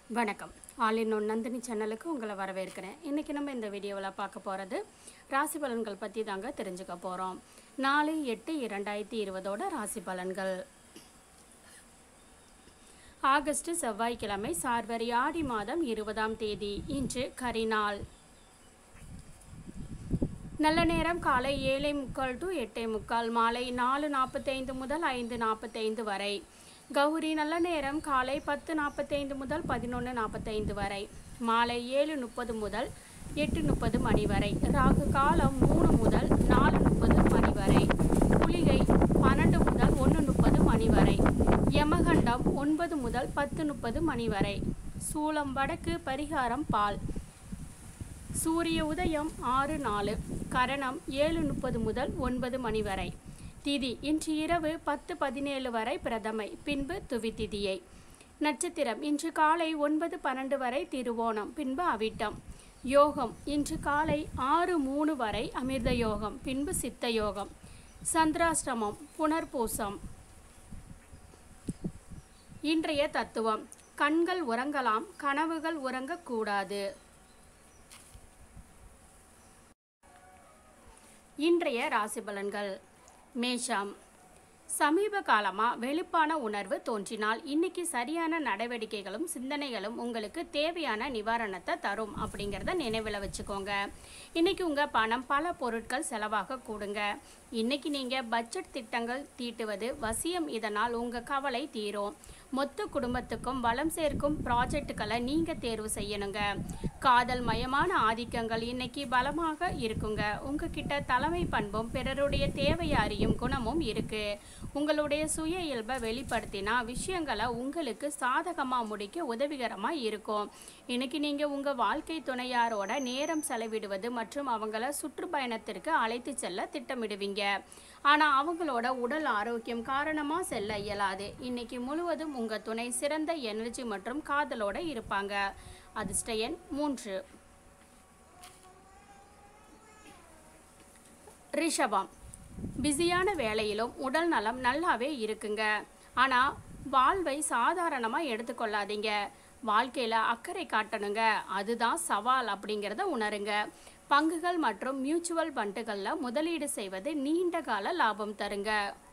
வணக்கம் all in one Nandini சேனலுக்கு உங்களை வரவேற்கிறேன் இன்றைக்கி நம்ம இந்த வீடியோவில் பார்க்க போகிறது ராசி பலன்கள் பற்றி தாங்க தெரிஞ்சுக்க போகிறோம் நாலு எட்டு இரண்டாயிரத்தி இருபதோட ராசி பலன்கள் ஆகஸ்ட் செவ்வாய்க்கிழமை சார்வரி ஆடி மாதம் இருபதாம் தேதி இன்று கரிநாள் நல்ல நேரம் காலை ஏழை முக்கால் டு எட்டே முக்கால் மாலை நாலு நாற்பத்தைந்து முதல் ஐந்து நாற்பத்தைந்து வரை கௌரி நல்ல நேரம் காலை பத்து நாற்பத்தைந்து முதல் பதினொன்று நாற்பத்தைந்து வரை மாலை ஏழு முப்பது முதல் எட்டு முப்பது மணி வரை ராகு காலம் மூணு முதல் நாலு முப்பது மணி வரை குளிகை பன்னெண்டு முதல் ஒன்று முப்பது மணி வரை யமகண்டம் ஒன்பது முதல் பத்து முப்பது மணி வரை சூலம் வடக்கு பரிகாரம் பால் சூரிய உதயம் ஆறு நாலு கரணம் ஏழு முப்பது முதல் ஒன்பது மணி வரை திதி இன்று இரவு பத்து பதினேழு வரை பிரதமை பின்பு துவி திதியை நட்சத்திரம் இன்று காலை ஒன்பது பன்னெண்டு வரை திருவோணம் பின்பு அவிட்டம் யோகம் இன்று காலை ஆறு மூணு வரை அமிர்த யோகம் பின்பு சித்த யோகம் சந்திராஷ்டமம் புனர்பூசம் இன்றைய தத்துவம் கண்கள் உறங்கலாம் கனவுகள் உறங்கக்கூடாது இன்றைய ராசி பலன்கள் மேஷம் சமீப காலமாக வெளுப்பான உணர்வு தோன்றினால் இன்னைக்கு சரியான நடவடிக்கைகளும் சிந்தனைகளும் உங்களுக்கு தேவையான நிவாரணத்தை தரும் அப்படிங்கிறத நினைவில் வச்சுக்கோங்க இன்னைக்கு உங்கள் பணம் பல பொருட்கள் செலவாக கூடுங்க இன்னைக்கு நீங்கள் பட்ஜெட் திட்டங்கள் தீட்டுவது வசியம் இதனால் உங்கள் கவலை தீரும் மொத்த குடும்பத்துக்கும் வளம் சேர்க்கும் ப்ராஜெக்டுகளை நீங்கள் தேர்வு செய்யணுங்க காதல் மயமான ஆதிக்கங்கள் இன்னைக்கு பலமாக இருக்குங்க உங்ககிட்ட தலைமை பண்பும் பிறருடைய தேவையை அறியும் குணமும் இருக்கு உங்களுடைய சுய இயல்பை வெளிப்படுத்தினா விஷயங்களை உங்களுக்கு சாதகமாக முடிக்க உதவிகரமாக இருக்கும் இன்னைக்கு நீங்கள் உங்கள் வாழ்க்கை துணையாரோட நேரம் செலவிடுவது மற்றும் அவங்கள சுற்றுப்பயணத்திற்கு அழைத்து செல்ல திட்டமிடுவீங்க ஆனால் அவங்களோட உடல் ஆரோக்கியம் காரணமாக செல்ல இயலாது இன்னைக்கு முழுவதும் உங்கள் துணை சிறந்த எனர்ஜி மற்றும் காதலோட இருப்பாங்க அதிர்ஷ்ட எண் மூன்று ரிஷபம் பிஸியான வேலையிலும் உடல் நலம் நல்லாவே இருக்குங்க ஆனால் வாழ்வை சாதாரணமாக எடுத்துக்கொள்ளாதீங்க வாழ்க்கையில் அக்கறை காட்டணுங்க அதுதான் சவால் அப்படிங்கிறத உணருங்க பங்குகள் மற்றும் மியூச்சுவல் ஃபண்டுகளில் முதலீடு செய்வது நீண்ட கால லாபம் தருங்க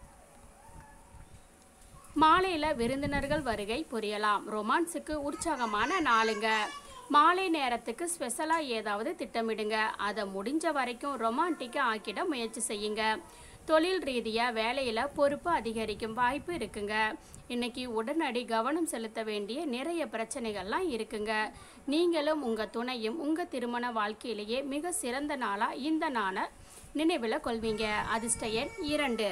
மாலையில் விருந்தினர்கள் வருகை புரியலாம் ரொமான்ஸுக்கு உற்சாகமான நாளுங்க மாலை நேரத்துக்கு ஸ்பெஷலாக ஏதாவது திட்டமிடுங்க அதை முடிஞ்ச வரைக்கும் ரொமான்டிக்காக ஆக்கிட முயற்சி செய்யுங்க தொழில் ரீதியாக வேலையில் பொறுப்பு அதிகரிக்கும் வாய்ப்பு இருக்குங்க இன்னைக்கு உடனடி கவனம் செலுத்த வேண்டிய நிறைய பிரச்சனைகள்லாம் இருக்குங்க நீங்களும் உங்கள் துணையும் உங்கள் திருமண வாழ்க்கையிலேயே மிக சிறந்த நாளாக இந்த நாளை நினைவில் கொள்வீங்க அதிர்ஷ்ட எண் இரண்டு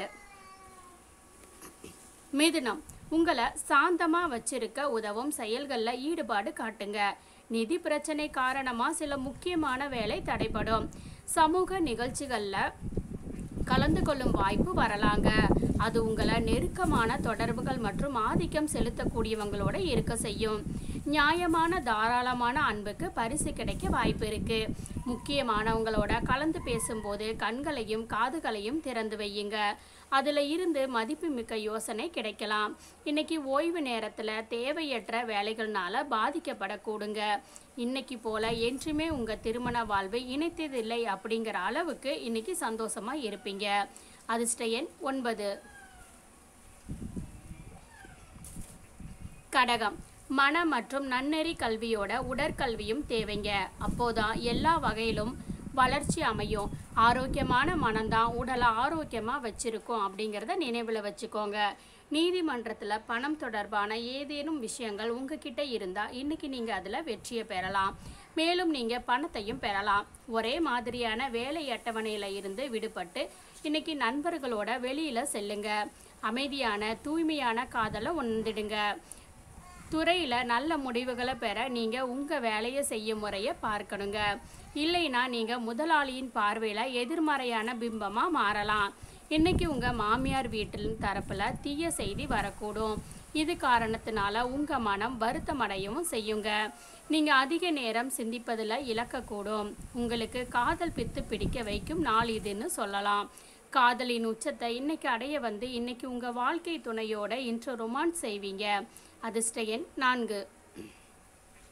மிதுனம் உங்களை சாந்தமாக வச்சிருக்க உதவும் செயல்களில் ஈடுபாடு காட்டுங்க நிதி பிரச்சனை காரணமாக சில முக்கியமான வேலை தடைப்படும் சமூக நிகழ்ச்சிகளில் கலந்து கொள்ளும் வாய்ப்பு வரலாங்க அது உங்களை நெருக்கமான தொடர்புகள் மற்றும் ஆதிக்கம் செலுத்தக்கூடியவங்களோட இருக்க செய்யும் நியாயமான தாராளமான அன்புக்கு பரிசு கிடைக்க வாய்ப்பு இருக்கு முக்கியமானவங்களோட கலந்து பேசும்போது கண்களையும் காதுகளையும் திறந்து வையுங்க அதில் இருந்து மதிப்புமிக்க யோசனை கிடைக்கலாம் இன்னைக்கு ஓய்வு நேரத்தில் தேவையற்ற வேலைகள்னால பாதிக்கப்படக்கூடுங்க இன்னைக்கு போல என்றுமே உங்கள் திருமண வாழ்வை இணைத்ததில்லை அப்படிங்கிற அளவுக்கு இன்னைக்கு சந்தோஷமாக இருப்பீங்க அதிர்ஷ்ட எண் ஒன்பது கடகம் மன மற்றும் நன்னெறி கல்வியோட உடற்கல்வியும் தேவைங்க அப்போதான் எல்லா வகையிலும் வளர்ச்சி அமையும் ஆரோக்கியமான மனம்தான் உடலை ஆரோக்கியமாக வச்சிருக்கும் அப்படிங்கிறத நினைவில் வச்சுக்கோங்க நீதிமன்றத்தில் பணம் தொடர்பான ஏதேனும் விஷயங்கள் உங்ககிட்ட இருந்தால் இன்னைக்கு நீங்கள் அதில் வெற்றியை பெறலாம் மேலும் நீங்கள் பணத்தையும் பெறலாம் ஒரே மாதிரியான வேலை அட்டவணையில் இருந்து விடுபட்டு இன்னைக்கு நண்பர்களோட வெளியில் செல்லுங்க அமைதியான தூய்மையான காதலை உணர்ந்துடுங்க துறையில் நல்ல முடிவுகளை பெற நீங்கள் உங்கள் வேலையை செய்யும் முறையை பார்க்கணுங்க இல்லைன்னா நீங்கள் முதலாளியின் பார்வையில் எதிர்மறையான பிம்பமாக மாறலாம் இன்னைக்கு உங்கள் மாமியார் வீட்டில் தரப்பில் தீய செய்தி வரக்கூடும் இது காரணத்தினால உங்கள் மனம் வருத்தமடையவும் செய்யுங்க நீங்கள் அதிக நேரம் சிந்திப்பதில் இழக்கக்கூடும் உங்களுக்கு காதல் பித்து பிடிக்க வைக்கும் நாள் இதுன்னு சொல்லலாம் காதலின் உச்சத்தை இன்னைக்கு அடைய வந்து இன்னைக்கு உங்கள் வாழ்க்கை துணையோட இன்று ரொமான்ஸ் செய்வீங்க அதிர்ஷ்ட எண் நான்கு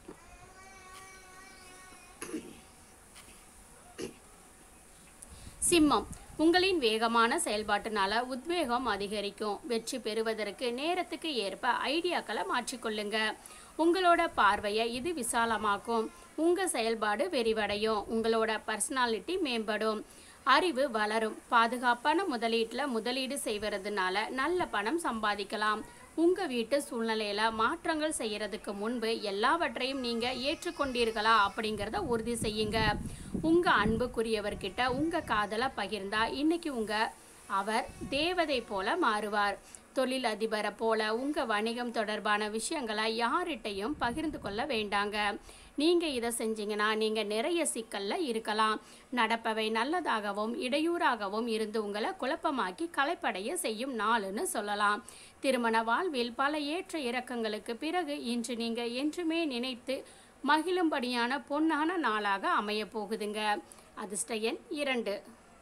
சிம்மம் உங்களின் வேகமான செயல்பாட்டுனால உத்வேகம் அதிகரிக்கும் வெற்றி பெறுவதற்கு நேரத்துக்கு ஏற்ப ஐடியாக்களை மாற்றிக்கொள்ளுங்க உங்களோட பார்வையை இது விசாலமாக்கும் உங்க செயல்பாடு விரிவடையும் உங்களோட பர்சனாலிட்டி மேம்படும் அறிவு வளரும் பாதுகாப்பான முதலீட்டில் முதலீடு செய்வதனால நல்ல பணம் சம்பாதிக்கலாம் உங்க வீட்டு சூழ்நிலையில மாற்றங்கள் செய்யறதுக்கு முன்பு எல்லாவற்றையும் நீங்க ஏற்றுக்கொண்டீர்களா அப்படிங்கிறத உறுதி செய்யுங்க உங்க அன்புக்குரியவர்கிட்ட உங்க காதலை பகிர்ந்தா இன்னைக்கு உங்க அவர் தேவதை போல மாறுவார் தொழில் அதிபரை போல உங்க வணிகம் தொடர்பான விஷயங்களை யார்கிட்டையும் பகிர்ந்து கொள்ள வேண்டாங்க நீங்க இதை செஞ்சீங்கன்னா நீங்க நிறைய சிக்கல்ல இருக்கலாம் நடப்பவை நல்லதாகவும் இடையூறாகவும் இருந்து உங்களை குழப்பமாக்கி களைப்படைய செய்யும் நாளுன்னு சொல்லலாம் திருமண வாழ்வில் பல ஏற்ற இறக்கங்களுக்கு பிறகு இன்று நீங்க என்றுமே நினைத்து மகிழும்படியான பொன்னான நாளாக அமைய போகுதுங்க அதிர்ஷ்ட எண் இரண்டு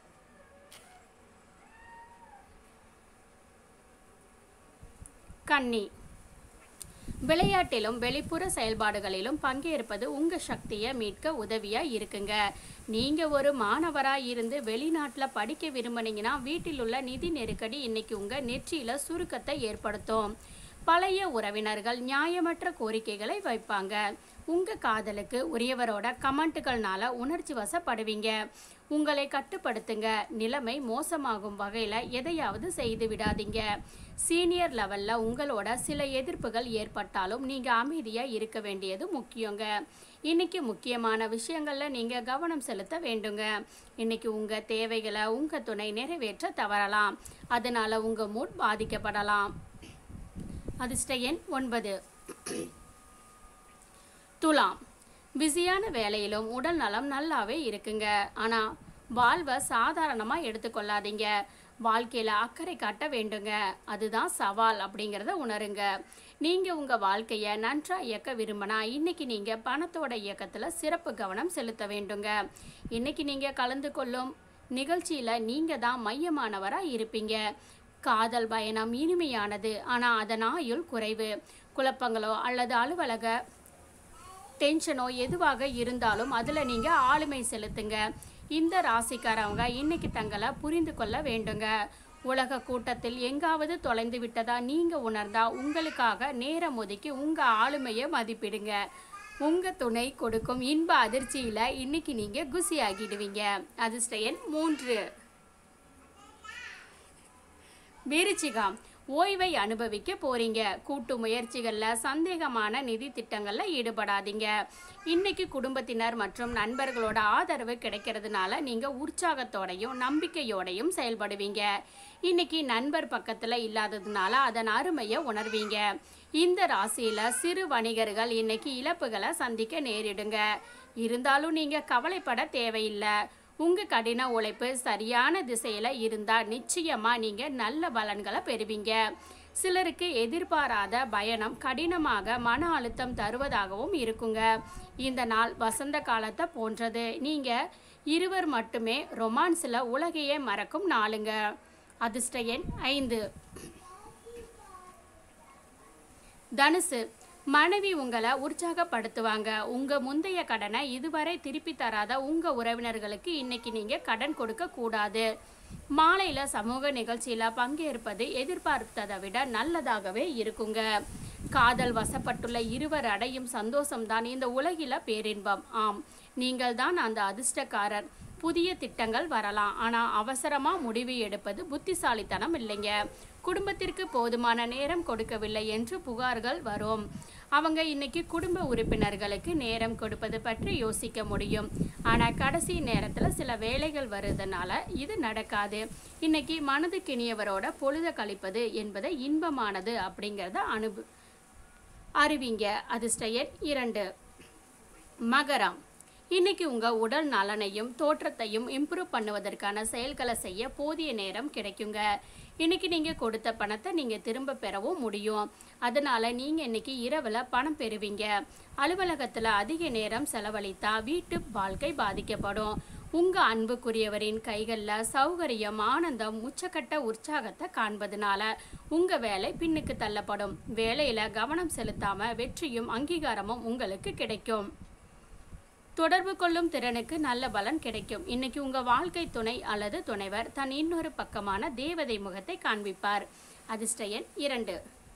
கன்னி விளையாட்டிலும் வெளிப்புற செயல்பாடுகளிலும் பங்கேற்பது உங்க சக்தியை மீட்க உதவியா இருக்குங்க நீங்க ஒரு மாணவரா இருந்து வெளிநாட்டுல படிக்க விரும்புனீங்கன்னா வீட்டில் உள்ள நிதி நெருக்கடி இன்னைக்கு உங்க நெற்றியில சுருக்கத்தை ஏற்படுத்தும் பழைய உறவினர்கள் நியாயமற்ற கோரிக்கைகளை வைப்பாங்க உங்க காதலுக்கு உரியவரோட கமெண்ட்டுகள்னால உணர்ச்சி வசப்படுவீங்க உங்களை கட்டுப்படுத்துங்க நிலைமை மோசமாகும் வகையில் எதையாவது செய்து விடாதீங்க சீனியர் லெவலில் உங்களோட சில எதிர்ப்புகள் ஏற்பட்டாலும் நீங்கள் அமைதியாக இருக்க வேண்டியது முக்கியங்க இன்னைக்கு முக்கியமான விஷயங்களில் நீங்கள் கவனம் செலுத்த வேண்டுங்க இன்னைக்கு உங்கள் தேவைகளை உங்கள் துணை நிறைவேற்ற தவறலாம் அதனால் உங்கள் மூட் பாதிக்கப்படலாம் அதிர்ஷ்ட எண் ஒன்பது துலாம் பிஸியான வேலையிலும் உடல் நலம் நல்லாவே இருக்குங்க ஆனால் வாழ்வை சாதாரணமாக எடுத்துக்கொள்ளாதீங்க வாழ்க்கையில் அக்கறை காட்ட வேண்டுங்க அதுதான் சவால் அப்படிங்கிறத உணருங்க நீங்கள் உங்கள் வாழ்க்கையை நன்றாக இயக்க விரும்பினா இன்னைக்கு நீங்கள் பணத்தோட இயக்கத்தில் சிறப்பு கவனம் செலுத்த வேண்டுங்க இன்னைக்கு நீங்கள் கலந்து கொள்ளும் நிகழ்ச்சியில் நீங்கள் தான் மையமானவராக இருப்பீங்க காதல் பயணம் இனிமையானது ஆனால் அதன் ஆயுள் குறைவு குழப்பங்களோ அல்லது அலுவலக டென்ஷனோ எதுவாக இருந்தாலும் அதில் நீங்கள் ஆளுமை செலுத்துங்க இந்த ராசிக்காரவங்க இன்னைக்கு தங்களை புரிந்து கொள்ள வேண்டுங்க உலக கூட்டத்தில் எங்காவது தொலைந்து விட்டதா நீங்கள் உணர்ந்தா உங்களுக்காக நேரம் ஒதுக்கி உங்கள் ஆளுமையை மதிப்பிடுங்க உங்கள் துணை கொடுக்கும் இன்ப அதிர்ச்சியில் இன்னைக்கு நீங்கள் குசி ஆகிடுவீங்க அதிர்ஷ்ட எண் மூன்று விருச்சிகம் ஓய்வை அனுபவிக்க போறீங்க கூட்டு முயற்சிகளில் சந்தேகமான நிதி திட்டங்களில் ஈடுபடாதீங்க இன்னைக்கு குடும்பத்தினர் மற்றும் நண்பர்களோட ஆதரவு கிடைக்கிறதுனால நீங்கள் உற்சாகத்தோடையும் நம்பிக்கையோடையும் செயல்படுவீங்க இன்னைக்கு நண்பர் பக்கத்தில் இல்லாததுனால அதன் அருமையை உணர்வீங்க இந்த ராசியில் சிறு வணிகர்கள் இன்னைக்கு இழப்புகளை சந்திக்க நேரிடுங்க இருந்தாலும் நீங்கள் கவலைப்பட தேவையில்லை உங்கள் கடின உழைப்பு சரியான திசையில் இருந்தால் நிச்சயமாக நீங்கள் நல்ல பலன்களை பெறுவீங்க சிலருக்கு எதிர்பாராத பயணம் கடினமாக மன அழுத்தம் தருவதாகவும் இருக்குங்க இந்த நாள் வசந்த காலத்தை போன்றது நீங்கள் இருவர் மட்டுமே ரொமான்ஸில் உலகையே மறக்கும் நாளுங்க அதிர்ஷ்ட எண் ஐந்து தனுசு மனைவி உங்களை உற்சாகப்படுத்துவாங்க உங்க முந்தைய கடனை இதுவரை திருப்பி தராத உங்க உறவினர்களுக்கு இன்னைக்கு நீங்க கடன் கொடுக்க கூடாது மாலையில சமூக நிகழ்ச்சியில பங்கேற்பது எதிர்பார்த்ததை விட நல்லதாகவே இருக்குங்க காதல் வசப்பட்டுள்ள இருவர் அடையும் சந்தோஷம்தான் இந்த உலகில பேரின்பம் ஆம் நீங்கள் தான் அந்த அதிர்ஷ்டக்காரர் புதிய திட்டங்கள் வரலாம் ஆனால் அவசரமாக முடிவு எடுப்பது புத்திசாலித்தனம் இல்லைங்க குடும்பத்திற்கு போதுமான நேரம் கொடுக்கவில்லை என்று புகார்கள் வரும் அவங்க இன்னைக்கு குடும்ப உறுப்பினர்களுக்கு நேரம் கொடுப்பது பற்றி யோசிக்க முடியும் ஆனால் கடைசி நேரத்தில் சில வேலைகள் வருதுனால இது நடக்காது இன்னைக்கு மனதுக்கினியவரோட பொழுத கழிப்பது என்பது இன்பமானது அப்படிங்கிறத அனுபு அறிவிங்க அதிர்ஷ்ட எண் இரண்டு மகரம் இன்னைக்கு உங்க உடல் நலனையும் தோற்றத்தையும் இம்ப்ரூவ் பண்ணுவதற்கான செயல்களை செய்ய போதிய நேரம் கிடைக்குங்க இன்னைக்கு நீங்க கொடுத்த பணத்தை நீங்க திரும்ப பெறவும் முடியும் அதனால நீங்க இன்னைக்கு இரவுல பணம் பெறுவீங்க அலுவலகத்துல அதிக நேரம் செலவழித்தா வீட்டு வாழ்க்கை பாதிக்கப்படும் உங்க அன்புக்குரியவரின் கைகளில் சௌகரியம் ஆனந்தம் உச்சக்கட்ட உற்சாகத்தை காண்பதனால உங்க வேலை பின்னுக்கு தள்ளப்படும் வேலையில கவனம் செலுத்தாம வெற்றியும் அங்கீகாரமும் உங்களுக்கு கிடைக்கும் தொடர்பு கொள்ளும் திறனுக்கு நல்ல பலன் கிடைக்கும் இன்னைக்கு உங்க வாழ்க்கை துணை அல்லது துணைவர் தன் இன்னொரு பக்கமான தேவதை முகத்தை காண்பிப்பார் அதிர்ஷ்ட எண் இரண்டு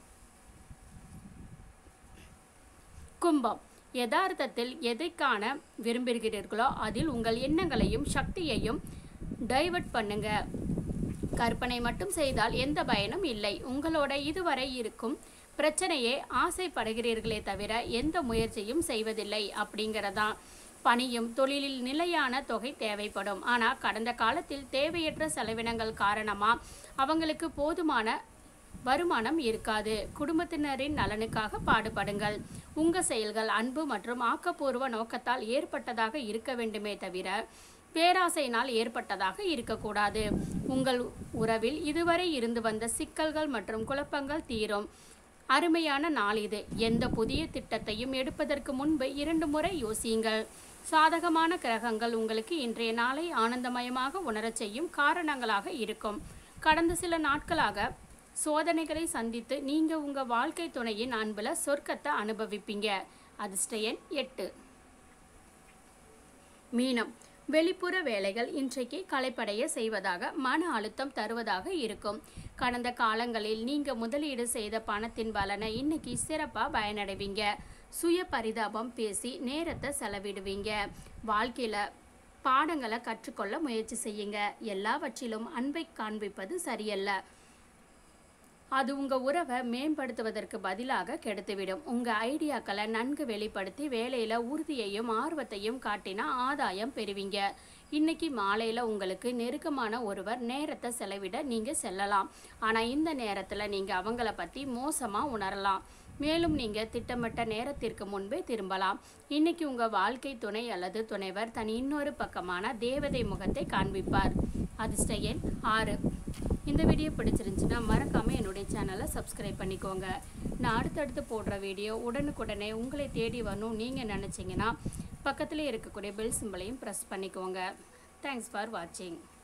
கும்பம் யதார்த்தத்தில் எதை காண விரும்புகிறீர்களோ அதில் உங்கள் எண்ணங்களையும் சக்தியையும் டைவர்ட் பண்ணுங்க கற்பனை மட்டும் செய்தால் எந்த பயனும் இல்லை உங்களோட இதுவரை இருக்கும் பிரச்சனையே ஆசைப்படுகிறீர்களே தவிர எந்த முயற்சியும் செய்வதில்லை அப்படிங்கிறதான் பணியும் தொழிலில் நிலையான தொகை தேவைப்படும் ஆனால் கடந்த காலத்தில் தேவையற்ற செலவினங்கள் காரணமாக அவங்களுக்கு போதுமான வருமானம் இருக்காது குடும்பத்தினரின் நலனுக்காக பாடுபடுங்கள் உங்க செயல்கள் அன்பு மற்றும் ஆக்கப்பூர்வ நோக்கத்தால் ஏற்பட்டதாக இருக்க வேண்டுமே தவிர பேராசையினால் ஏற்பட்டதாக இருக்கக்கூடாது உங்கள் உறவில் இதுவரை இருந்து வந்த சிக்கல்கள் மற்றும் குழப்பங்கள் தீரும் அருமையான நாள் இது எந்த புதிய திட்டத்தையும் எடுப்பதற்கு முன்பு இரண்டு முறை யோசியுங்கள் சாதகமான கிரகங்கள் உங்களுக்கு இன்றைய நாளை ஆனந்தமயமாக உணரச் செய்யும் காரணங்களாக இருக்கும் கடந்த சில நாட்களாக சோதனைகளை சந்தித்து நீங்க உங்க வாழ்க்கை துணையின் அன்புல சொர்க்கத்தை அனுபவிப்பீங்க அதிர்ஷ்ட எண் எட்டு மீனம் வெளிப்புற வேலைகள் இன்றைக்கு களைப்படைய செய்வதாக மன அழுத்தம் தருவதாக இருக்கும் கடந்த காலங்களில் நீங்க முதலீடு செய்த பணத்தின் பலனை இன்னைக்கு சிறப்பா பயனடைவீங்க சுய பரிதாபம் பேசி நேரத்தை செலவிடுவீங்க வாழ்க்கையில பாடங்களை கற்றுக்கொள்ள முயற்சி செய்யுங்க எல்லாவற்றிலும் அன்பை காண்பிப்பது சரியல்ல அது உங்கள் உறவை மேம்படுத்துவதற்கு பதிலாக கெடுத்துவிடும் உங்கள் ஐடியாக்களை நன்கு வெளிப்படுத்தி வேலையில் உறுதியையும் ஆர்வத்தையும் காட்டினா ஆதாயம் பெறுவீங்க இன்னைக்கு மாலையில் உங்களுக்கு நெருக்கமான ஒருவர் நேரத்தை செலவிட நீங்கள் செல்லலாம் ஆனால் இந்த நேரத்தில் நீங்கள் அவங்கள பற்றி மோசமாக உணரலாம் மேலும் நீங்கள் திட்டமிட்ட நேரத்திற்கு முன்பே திரும்பலாம் இன்னைக்கு உங்கள் வாழ்க்கை துணை அல்லது துணைவர் தன் இன்னொரு பக்கமான தேவதை முகத்தை காண்பிப்பார் அதிர்ஷ்ட எண் ஆறு இந்த வீடியோ பிடிச்சிருந்துச்சுன்னா மறக்காமல் என்னுடைய சேனலை சப்ஸ்கிரைப் பண்ணிக்கோங்க நான் அடுத்தடுத்து போடுற வீடியோ உடனுக்குடனே உங்களை தேடி வரணும் நீங்கள் நினச்சிங்கன்னா பக்கத்தில் இருக்கக்கூடிய பெல் சிம்பிளையும் ப்ரெஸ் பண்ணிக்கோங்க தேங்க்ஸ் ஃபார் வாட்சிங்